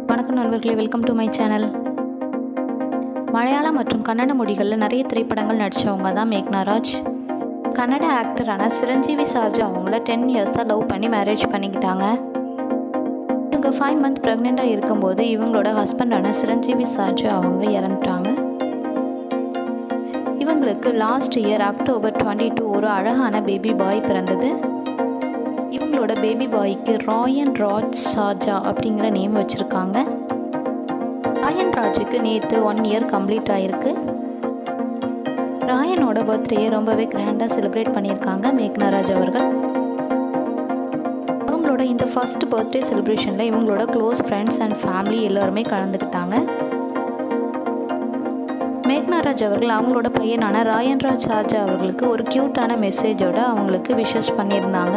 வணக்கம் நண்பர்களே welcome to my channel Malayalam மற்றும் கன்னட மொழிகளில் நிறைய திரைப்படங்கள் நடித்தவங்க தான் மேக்னாராஜ் கன்னட ஆக்டரான சிரஞ்சீவி சார்ஜா அவங்கள டென் இயர்ஸாக லவ் பண்ணி மேரேஜ் பண்ணிக்கிட்டாங்க இவங்க ஃபைவ் மந்த் ப்ரெக்னெண்ட்டாக இருக்கும்போது இவங்களோட ஹஸ்பண்டான சிரஞ்சீவி சார்ஜா அவங்க இறந்துட்டாங்க இவங்களுக்கு last year October twenty two ஒரு அழகான பேபி பாய் பிறந்தது இவங்களோட பேபி பாய்க்கு ராயன் ராஜ் ஷாஜா அப்படிங்கிற நேம் வச்சுருக்காங்க ராயன் ராஜுக்கு நேற்று ஒன் இயர் கம்ப்ளீட் ஆகிருக்கு ராயனோட பர்த்டேயை ரொம்பவே கிராண்டாக செலிப்ரேட் பண்ணியிருக்காங்க மேக்னாராஜ் அவர்கள் அவங்களோட இந்த ஃபர்ஸ்ட் பர்த்டே செலிப்ரேஷனில் இவங்களோட க்ளோஸ் ஃப்ரெண்ட்ஸ் அண்ட் ஃபேமிலி எல்லோருமே கலந்துக்கிட்டாங்க மேக்னாராஜ் அவர்கள் அவங்களோட பையனான ராயன்ராஜ் சார்ஜா அவர்களுக்கு ஒரு க்யூட்டான மெசேஜோட அவங்களுக்கு விஷஸ் பண்ணியிருந்தாங்க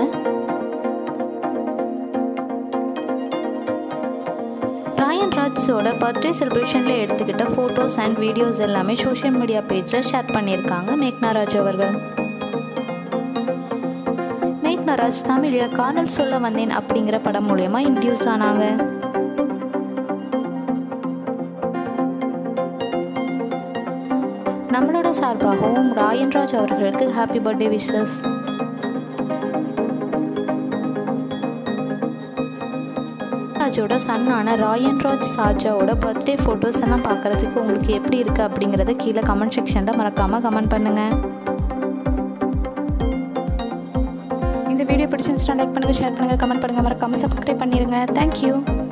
ராயன் ராஜ்ஸோட பர்த்டே செலிப்ரேஷனில் எடுத்துக்கிட்ட ஃபோட்டோஸ் அண்ட் வீடியோஸ் எல்லாமே சோஷியல் மீடியா பேஜில் ஷேர் பண்ணியிருக்காங்க மேக்னாராஜ் அவர்கள் மேக்னாராஜ் தமிழில் காதல் சொல்ல வந்தேன் அப்படிங்கிற படம் மூலயமா இன்ட்யூஸ் ஆனாங்க நம்மளோட சார்பாகவும் ராயன்ராஜ் அவர்களுக்கு ஹாப்பி பர்த்டே விஷஸ் ராஜோட சன்னான ராயன் ராஜ் சாஜாவோட பர்த்டே ஃபோட்டோஸ் எல்லாம் பார்க்குறதுக்கு உங்களுக்கு எப்படி இருக்குது அப்படிங்கிறத கீழே கமெண்ட் செக்ஷனில் மறக்காமல் கமெண்ட் பண்ணுங்கள் இந்த வீடியோ பிடிச்சிருந்துச்சுன்னா லைக் பண்ணுங்கள் ஷேர் பண்ணுங்கள் கமெண்ட் பண்ணுங்கள் மறக்காமல் சப்ஸ்கிரைப் பண்ணிடுங்க தேங்க்யூ